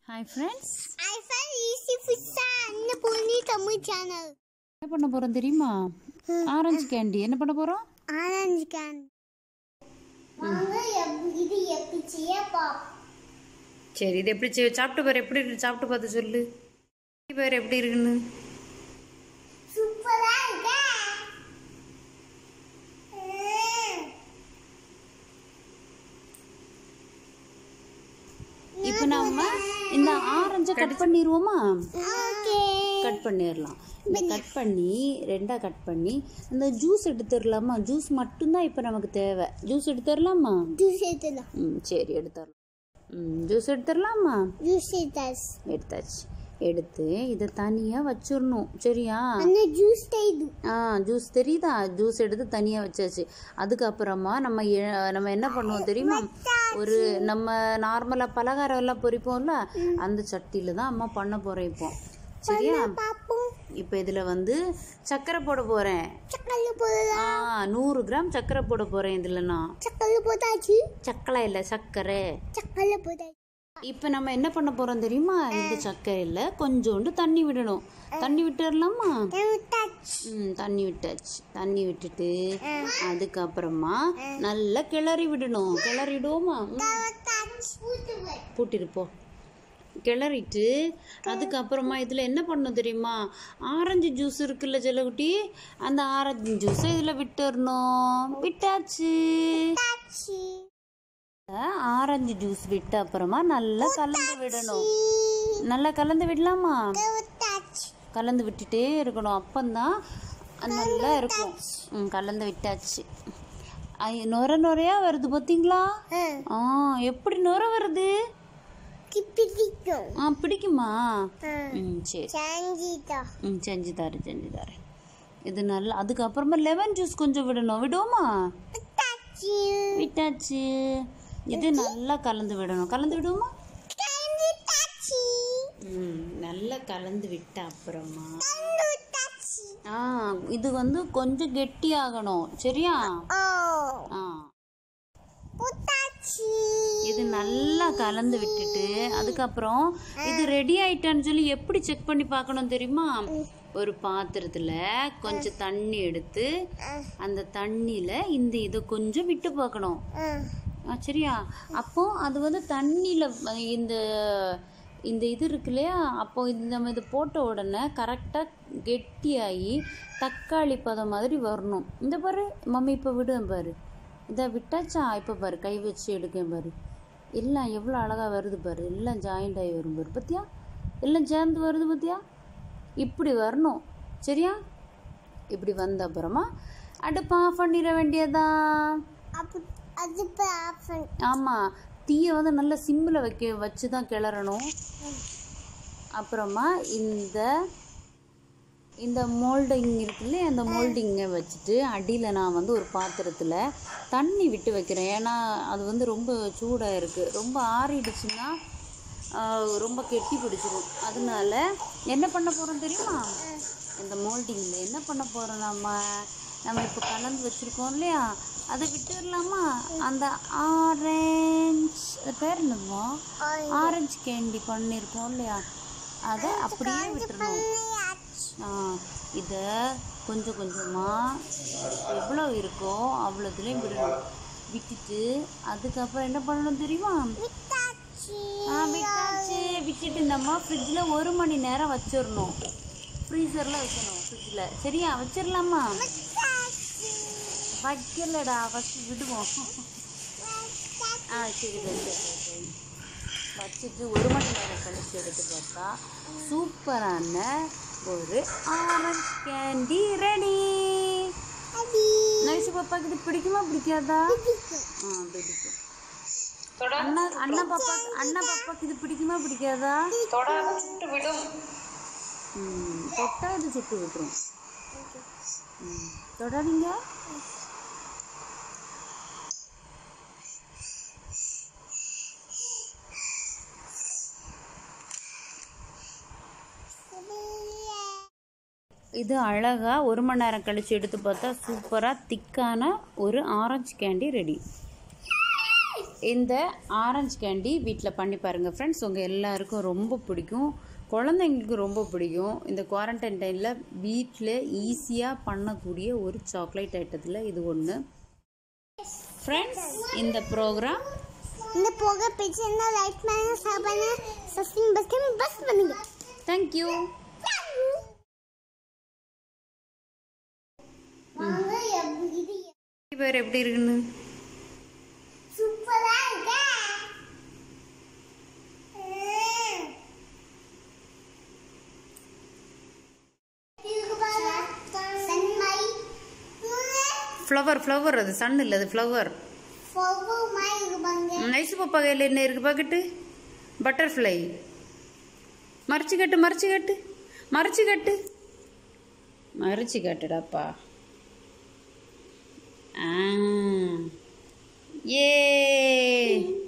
Hi friends I found easy pizza and Pony Tamil channel. என்ன பண்ண போகிறோம் தெரியுமா ஆரஞ்சு கேண்டி என்ன பண்ண போகிறோம் Orange can. வாங்க எப்- இது எப்படி செய்ய பாப் சரி இது எப்படி செய்- சாப்பிட்டு பாரு எப்படி இருக்கு சாப்பிட்டு பார்த்து சொல்லு பாரு எப்படி இருக்குன்னு சூப்பரா இருக்கே இப்போ நம்ம இந்த ஆரஞ்சை கட் பண்ணிடுவோமா ஓகே கட் பண்ணிடலாம் இந்த கட் பண்ணி ரெண்டாக கட் பண்ணி இந்த ஜூஸ் எடுத்துடலாமா ஜூஸ் மட்டும்தான் இப்போ நமக்கு தேவை ஜூஸ் எடுத்துடலாமா ஜூஸ் எடுத்துலாம் ம் சரி எடுத்துடலாம் ம் ஜூஸ் எடுத்துடலாமா ஜூஸ் எடுத்தாச்சு எடுத்தாச்சு எடுத்து இதை தனியாக வச்சிடணும் சரியா அந்த ஜூஸ் தைது ஆ ஜூஸ் தெரியுதா ஜூஸ் எடுத்து தனியாக வச்சாச்சு அதுக்கப்புறமா நம்ம எ- நம்ம என்ன பண்ணுவோம் தெரியுமா ஒரு நம்ம நார்மலாக பலகாரம் எல்லாம் பொரிப்போம்ல அந்த சட்டியில் தான் அம்மா பண்ண போகிறேன் இப்போ சரியா பாப்போம் இப்போ இதில் வந்து சர்க்கரை போட போகிறேன் சக்கரை போடலாம் ஆ நூறு கிராம் சர்க்கரை போட போகிறேன் இதில் நான் சக்கரை போட்டாச்சு சக்கரை இல்லை சர்க்கரை சக்கரை போட்டாச்சு இப்போ நம்ம என்ன பண்ண போகிறோம் தெரியுமா இந்த சர்க்கரையில் கொஞ்சோண்டு தண்ணி விடணும் தண்ணி விட்டுடலாமா விட்டாச்சு ம் தண்ணி விட்டாச்சு தண்ணி விட்டுட்டு அதுக்கப்புறமா நல்லா கிளறி விடணும் கிளறிடுவோமா ம், விட்டாச்சு ஊத்துவேன் பூட்டிருப்போம் கிளறிட்டு அதுக்கப்புறமா இதில் என்ன பண்ணணும் தெரியுமா ஆரஞ்சு ஜூஸ் இருக்குல்ல ஜெலகுட்டி அந்த ஆரஞ்சு ஜூஸை இதில் விட்டுறணும் விட்டாச்சு விட்டாச்சு ஆரஞ்சு ஜூஸ் விட்ட அப்புறமா நல்லா கலந்து விடணும் நல்லா கலந்து விடலாமா விட்டாச்சு கலந்து விட்டுட்டே இருக்கணும் அப்பந்தான் நல்லா இருக்கும் ம் கலந்து விட்டாச்சு ஐ, நொர நொறையா வருது பார்த்தீங்களா ஆ எப்படி நொர வருது பிடிக்கும் ஆ பிடிக்குமா ம் சரி சாஞ்சிட்டா ம் செஞ்சு தரேன் செஞ்சு தரேன் இது நல்லா அதுக்கப்புறமா லெமன் ஜூஸ் கொஞ்சம் விடணும் விடுவோமா விட்டாச்சு விட்டாச்சு இது நல்லா கலந்து விடணும் கலந்து விடுவோமா விட்டாச்சு ம் நல்லா கலந்து விட்ட அப்புறமா விட்டாச்சு ஆ இது வந்து கொஞ்சம் கெட்டியாகணும் சரியா ஓ ஆ விட்டாச்சு இது நல்லா கலந்து விட்டுட்டு அதுக்கப்புறம் இது ரெடி ஆயிட்டான்னு சொல்லி எப்படி செக் பண்ணி பார்க்கணும் தெரியுமா ஒரு பாத்திரத்துல கொஞ்சம் தண்ணி எடுத்து அந்த தண்ணியில இந்த இதை கொஞ்சம் விட்டு பார்க்கணும் ஆ, சரியா அப்போ அது வந்து தண்ணியில வ- இந்த இந்த இது இருக்கு இல்லையா அப்போ இந்த நம்ம இது போட்ட உடனே கரெக்டாக கெட்டியாகி தக்காளி பதம் மாதிரி வரணும் இந்த பாரு மம்மி இப்போ விடுவேன் பாரு இதை விட்டாச்சா இப்போ பாரு கை வச்சு எடுக்கேன் பாரு எல்லாம் எவ்வளோ அழகாக வருது பாரு எல்லாம் ஜாயிண்ட் ஆகி வரும் பாரு பார்த்தியா எல்லாம் சேர்ந்து வருது பார்த்தியா இப்படி வரணும் சரியா இப்படி வந்த அப்புறமா அடுப்பு ஆஃப் பண்ணிட வேண்டியதா அப்ப அது இப்போ ஆஃபன் ஆமாம் தீயை வந்து நல்லா சிம்மில் வைக்க வச்சு தான் கிளறணும் அப்புறமா இந்த இந்த மோல்டிங் இருக்குல்ல அந்த மோல்டிங்கை வச்சுட்டு அடியில் நான் வந்து ஒரு பாத்திரத்தில் தண்ணி விட்டு வைக்கிறேன் ஏன்னா அது வந்து ரொம்ப சூடாக இருக்குது ரொம்ப ஆறிடுச்சுன்னா ஆஹ், ரொம்ப கெட்டி பிடிச்சிரும் அதனால என்ன பண்ண போகிறோம் தெரியுமா இந்த மோல்டிங்கில் என்ன பண்ண போகிறோம் நம்ம நம்ம இப்போ கலந்து வச்சுருக்கோம் இல்லையா அதை விட்டுடலாமா அந்த ஆரஞ்சு அது பேர் என்னமோ ஆரஞ்சு கேண்டி பண்ணியிருக்கோம் இல்லையா அதை அப்படியே விட்டுறணும் ஆ இதை கொஞ்சம் கொஞ்சமாக எவ்வளோ இருக்கோ அவ்வளோதுலேயும் விடணும் விட்டுட்டு அதுக்கப்புறம் என்ன பண்ணணும் தெரியுமா விட்டாச்சு ஆ விட்டாச்சு விட்டுட்டு நம்ம ஃப்ரிட்ஜில் ஒரு மணி நேரம் வச்சிடணும் ஃப்ரீசரில் வைக்கணும் ஃப்ரிட்ஜில் சரியா வச்சிடலாமா வைக்கலடா ஃபஸ்ட்டு விடுவோம் ஆ சரி சரி சரி சரி வச்சுட்டு ஒரு மணி நேரம் கழிச்சு எடுத்து பார்த்தா சூப்பரான ஒரு ஆரஞ்சு கேண்டி ரெடி நைஷு பாப்பாக்கு இது பிடிக்குமா பிடிக்காதா ஆ பிடிக்கும் அண்ணா அண்ணா பாப்பா அண்ணா பாப்பாக்கு இது பிடிக்குமா பிடிக்காதா ம் தொட்டா இது சுட்டு விட்டுரும் ம் தொடாதீங்க இது அழகா ஒரு மணி நேரம் கழிச்சு எடுத்து பார்த்தா சூப்பராக திக்கான ஒரு ஆரஞ்சு கேண்டி ரெடி இந்த ஆரஞ்சு கேண்டி வீட்டில் பண்ணி பாருங்கள் ஃப்ரெண்ட்ஸ் உங்கள் எல்லாருக்கும் ரொம்ப பிடிக்கும் குழந்தைங்களுக்கு ரொம்ப பிடிக்கும் இந்த குவாரண்டைன் டைமில் வீட்டில் ஈஸியாக பண்ணக்கூடிய ஒரு சாக்லேட் ஐட்டத்தில் இது ஒன்று ஃப்ரெண்ட்ஸ் இந்த ப்ரோக்ராம் இந்த புகை பிடிச்சிருந்தா லைக் பண்ணுங்க ஷேர் பண்ணுங்க சப்ஸ்கிரைப் பஸ் பஸ் பண்ணுங்க தேங்க்யூ வாங்க எப்- இது வேறு எப்படி இருக்குன்னு சூப்பரா இருக்கு இதுக்கு பாருங்க சன்மை ஃப்ளவர் ஃப்ளவர் அது சன் இல்லை அது ஃப்ளவர் ஃபோகோ மை இருக்கு பாருங்க நைஸ் பாப்பா கையில் என்ன இருக்கு பாக்கெட்டு பட்டர்ஃப்ளை மறைச்சு கட்டு மறைச்சு கட்டு மறைச்சு கட்டு மறைச்சு கட்டுடாப்பா ஆ ஏ